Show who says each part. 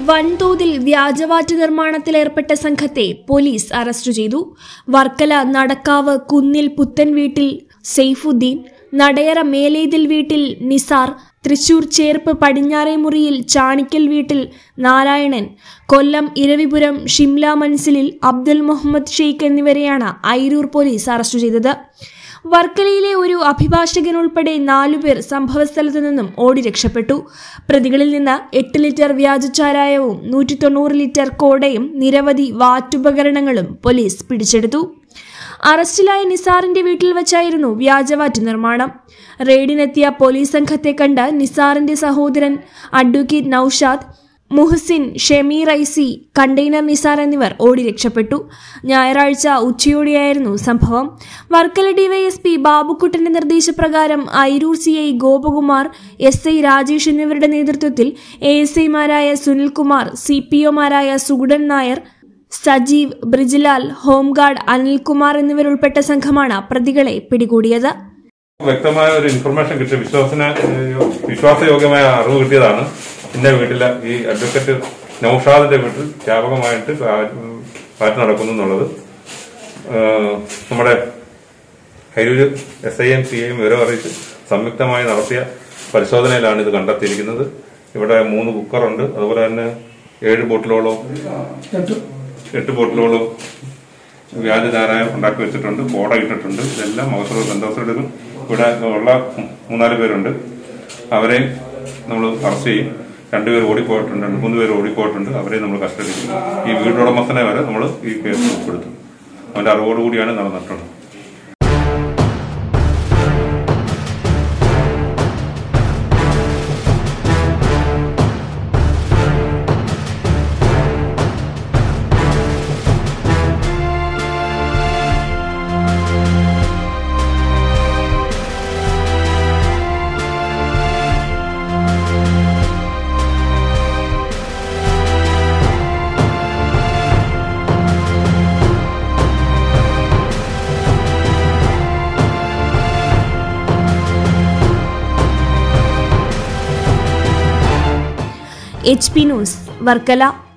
Speaker 1: വൻതോതിൽ വ്യാജവാറ്റ് നിർമ്മാണത്തിലേർപ്പെട്ട സംഘത്തെ police arrest ചെയ്തു വർക്കല നടക്കാവ് കുന്നിൽ പുത്തൻ വീട്ടിൽ സെയ്ഫുദ്ദീൻ നടയറ മേലേതിൽ വീട്ടിൽ നിസാർ തൃശൂർ ചേർപ്പ് പടിഞ്ഞാറേമുറിയിൽ ചാണിക്കൽ വീട്ടിൽ നാരായണൻ കൊല്ലം ഇരവിപുരം ഷിംല മൻസിലിൽ അബ്ദുൽ മുഹമ്മദ് ഷെയ്ഖ് എന്നിവരെയാണ് ഐരൂർ പോലീസ് അറസ്റ്റ് ചെയ്തത് വർക്കലയിലെ ഒരു അഭിഭാഷകൻ ഉൾപ്പെടെ നാലുപേർ സംഭവസ്ഥലത്തു നിന്നും ഓടി രക്ഷപ്പെട്ടു പ്രതികളിൽ നിന്ന് എട്ട് ലിറ്റർ വ്യാജച്ചാരായവും നൂറ്റി തൊണ്ണൂറ് ലിറ്റർ കോടയും നിരവധി വാറ്റുപകരണങ്ങളും പോലീസ് പിടിച്ചെടുത്തു അറസ്റ്റിലായ നിസാറിന്റെ വീട്ടിൽ വച്ചായിരുന്നു വ്യാജവാറ്റ് നിർമ്മാണം റെയ്ഡിനെത്തിയ പോലീസ് സംഘത്തെ കണ്ട് നിസാറിന്റെ സഹോദരൻ അഡ്വക്കേറ്റ് നൌഷാദ് മുഹസിൻ ഷെമീർ ഐസി കണ്ടെയ്നർ നിസാർ എന്നിവർ ഓടി രക്ഷപ്പെട്ടു ഞായറാഴ്ച ഉച്ചയോടെയായിരുന്നു സംഭവം വർക്കല ഡിവൈഎസ്പി ബാബുക്കുട്ടന്റെ നിർദ്ദേശപ്രകാരം Ayroor C I Gopakumar S I Rajesh എന്നിവരുടെ നേതൃത്വത്തിൽ എ എസ് ഐമാരായ സുനിൽകുമാർ സി പി ഒമാരായ സുഗുഡൻ നായർ സജീവ് ബ്രിജിലാൽ ഹോംഗാർഡ് അനിൽകുമാർ എന്നിവരുൾപ്പെട്ട സംഘമാണ് പ്രതികളെ പിടികൂടിയത്
Speaker 2: വ്യക്തമായ ഒരു ഇൻഫർമേഷൻ കിട്ടി വിശ്വാസന വിശ്വാസയോഗ്യമായ അറിവ് കിട്ടിയതാണ് എന്റെ വീട്ടിലെ ഈ അഡ്വക്കേറ്റ് നൌഷാദിന്റെ വീട്ടിൽ വ്യാപകമായിട്ട് പാറ്റ് നടക്കുന്നു എന്നുള്ളത് ഏഹ് നമ്മുടെ Karoor S I M C ഐയും വിവരം അറിയിച്ച് സംയുക്തമായി നടത്തിയ പരിശോധനയിലാണ് ഇത് കണ്ടെത്തിയിരിക്കുന്നത് ഇവിടെ മൂന്ന് കുക്കറുണ്ട് അതുപോലെ തന്നെ ഏഴ് ബോട്ടിലോളം എട്ട് ബോട്ടിലോളം വ്യാജ ചാരായം ഉണ്ടാക്കി വെച്ചിട്ടുണ്ട് കോട ഇട്ടിട്ടുണ്ട് ഇതെല്ലാം മഹസൂർ ബന്ധവസ്ഥയിലും ഇവിടെ ഉള്ള മൂന്നാല് പേരുണ്ട് അവരെ നമ്മൾ അറസ്റ്റ് ചെയ്യും രണ്ടുപേർ ഓടിപ്പോയിട്ടുണ്ട് രണ്ട് മൂന്ന് പേര് ഓടിപ്പോയിട്ടുണ്ട് അവരെ നമ്മൾ കസ്റ്റഡി ഈ വീട്ടുടമസ്ഥനെ വരെ നമ്മൾ ഈ കേസ് ഉൾപ്പെടുത്തും അവന്റെ അറിവോടുകൂടിയാണ് നടന്നിട്ടുള്ളത്
Speaker 1: എച്ച് പി ന്യൂസ് വർക്കല